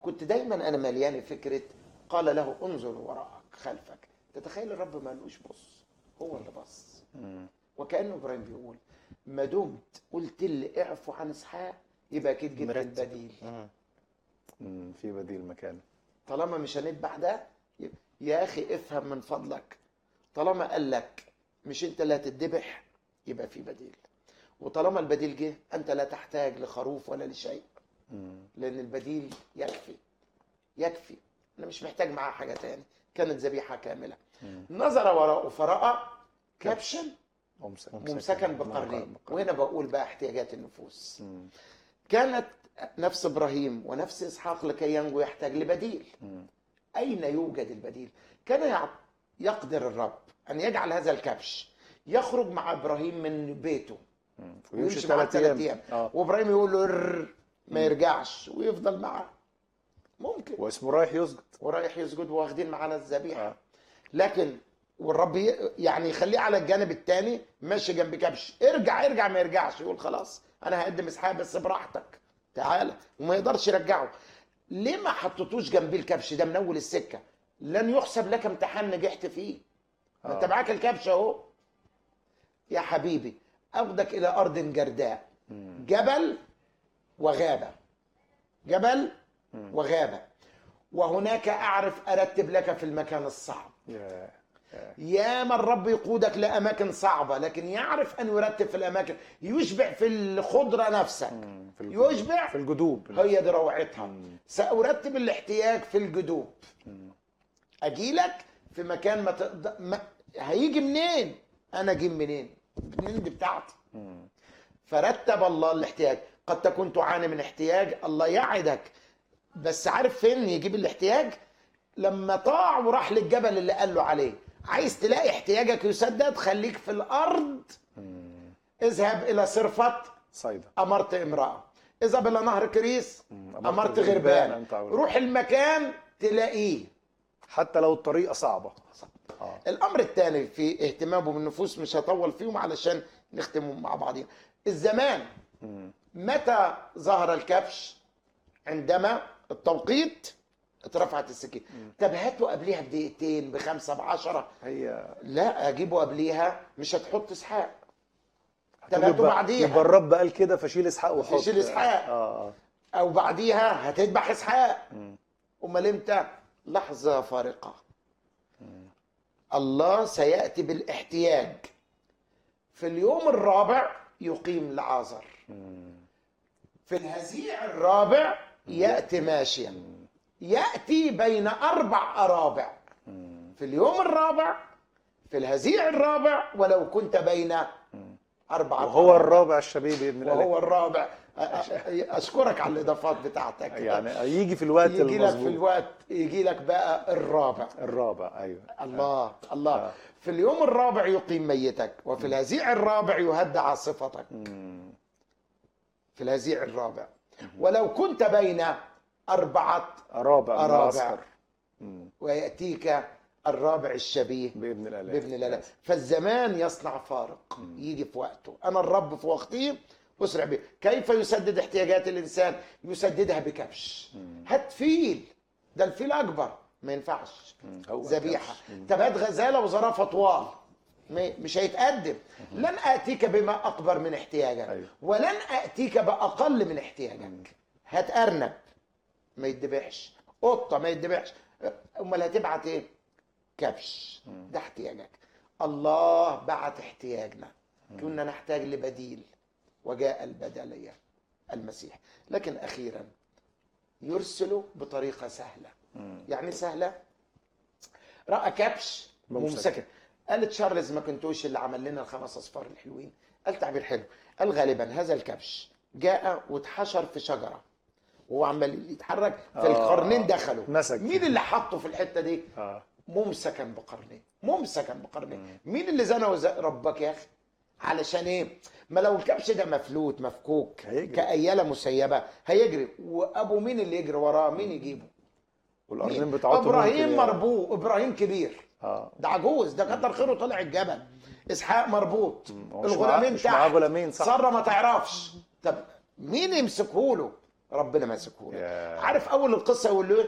كنت دايما انا مليان فكره قال له انظر وراءك خلفك تتخيل الرب ما قالوش بص هو اللي بص مم. وكانه ابراهيم بيقول ما دمت قلت لي اعفو عن اسحاق يبقى اكيد جبت مرتب. البديل مم. مم. في بديل مكانه طالما مش هنذبح ده يبقى- يا اخي افهم من فضلك طالما قال لك مش انت اللي هتذبح يبقى في بديل وطالما البديل جه انت لا تحتاج لخروف ولا لشيء مم. لان البديل يكفي يكفي انا مش محتاج معاه حاجه تاني كانت ذبيحه كامله مم. نظر وراءه فراى كبشا ممسك ممسكا بقرنين وهنا بقول بقى احتياجات النفوس مم. كانت نفس ابراهيم ونفس اسحاق لكي ينجو يحتاج لبديل مم. اين يوجد البديل كان يع- يقدر الرب ان يجعل هذا الكبش يخرج مع ابراهيم من بيته مم. ويمشي معاه ثلاث ايام اه وابراهيم يقول له "رر", ما يرجعش ويفضل معاه ممكن واسمه رايح يسجد ورايح يسجد واخدين معانا الذبيحه اه لكن والرب ي- يعني يخليه على الجانب الثاني ماشي جنب كبش ارجع ارجع ما يرجعش يقول خلاص انا هقدم اسحاق بس براحتك تعالى وما يقدرش يرجعه ليه ما حطيتوش جنبيه الكبش ده من اول السكه لن يحسب لك امتحان نجحت فيه ما انت آه. معاك الكبش اهو يا حبيبي اخدك الى ارض جرداء مم. جبل وغابه جبل وغابه وهناك اعرف ارتب لك في المكان الصعب يا يا. ياما الرب يقودك لاماكن صعبه لكن يعرف ان يرتب في الاماكن يشبع في الخضره نفسك مم. في الجدوب. يشبع في الجدوب هي دي روعتها مم. سارتب الاحتياج في الجدوب مم. اجيلك في مكان ما تقدر ما... هيجي منين انا اجيب منين منين دي بتاعتي مم. فرتب الله الاحتياج قد تكون تعاني من احتياج الله يعدك بس عارف فين يجيب الاحتياج لما طاع وراح للجبل اللي قال له عليه عايز تلاقي احتياجك يسدد خليك في الارض مم. اذهب الى صرفة صيدا امرت امرأة اذهب الى نهر كريس مم. امرت أن غربان تعود. روح المكان تلاقيه حتى لو الطريقه صعبه اه الامر الثاني في اهتمامه بالنفوس مش هطول فيهم علشان نختم مع بعضين الزمان مم. متى ظهر الكبش عندما التوقيت اترفعت السكين طب هاتوا قبليها بدقيقتين بخمسة بعشرة هي لا اجيبه قبليها مش هتحط اسحاق طب هتقول هاتوا يبقى- بعديها يبقى الرب قال كده فشيل اسحاق وحط فشيل إسحاق. اه اه او بعديها هتذبح اسحاق مم. امال امتى لحظة فارقة الله سيأتي بالاحتياج في اليوم الرابع يقيم لعازر مم. في الهزيع الرابع يأتي ماشيا يأتي بين أربع أرابع مم. في اليوم الرابع في الهزيع الرابع ولو كنت بين أربعة وهو الرابع الشبيه باذن الله وهو الرابع أ- أ- أشكرك على الإضافات بتاعتك يعني يجي في الوقت يجي لك في المظبوط الوقت يجي لك بقى الرابع الرابع ايوه الله الله آه. في اليوم الرابع يقيم ميتك وفي الهزيع الرابع يهدى عاصفتك مم. في الهزيع الرابع ولو كنت بين أربعة رابع أرابع. معسكر مم. ويأتيك الرابع الشبيه باذن الله بإذن الله فالزمان يصنع فارق يجي في وقته أنا الرب في وقته أسرع به كيف يسدد احتياجات الإنسان يسددها بكبش هات فيل ده الفيل أكبر ما ينفعش مم. هو ذبيحة الكبش. مم. طب هات غزالة وزرافة طوال ما- مش هيتقدم لن آتيك بما أكبر من احتياجك أيوة. ولن آتيك بأقل من احتياجك هات أرنب ما يتذبحش قطة ما يتذبحش أمال هتبعت إيه؟ كبش ده احتياجك الله بعت احتياجنا كنا نحتاج لبديل وجاء البدلية المسيح لكن أخيرا يرسله بطريقة سهلة مم. يعني سهلة رأى كبش ممسك. ممسكة قال تشارلز ماكنتوش اللي عمل لنا الخمس أصفار الحلوين قال تعبير حلو قال غالبا هذا الكبش جاء واتحشر في شجرة وهو عمال يتحرك في آه. القرنين دخلوا مسك. مين اللي حطه في الحتة دي اه ممسكا بقرنين ممسكا بقرنين مين اللي زنى وز... ربك يا اخي علشان ايه ما لو الكبش ده مفلوت مفكوك هيجري. كأيالة مسيبة هيجري وابو مين اللي يجري وراه مين يجيبه والقرنين مين؟ بتاعته ابراهيم ممكن- مربوط ابراهيم كبير اه ده عجوز ده كتر خيره طلع الجبل اسحاق مربوط هو مش معاه- الغلامين مش معاه تحت غلامين، صح. ساره ما تعرفش طب مين يمسكه له ربنا ماسكه لك يا. عارف اول القصه يقول له إيه؟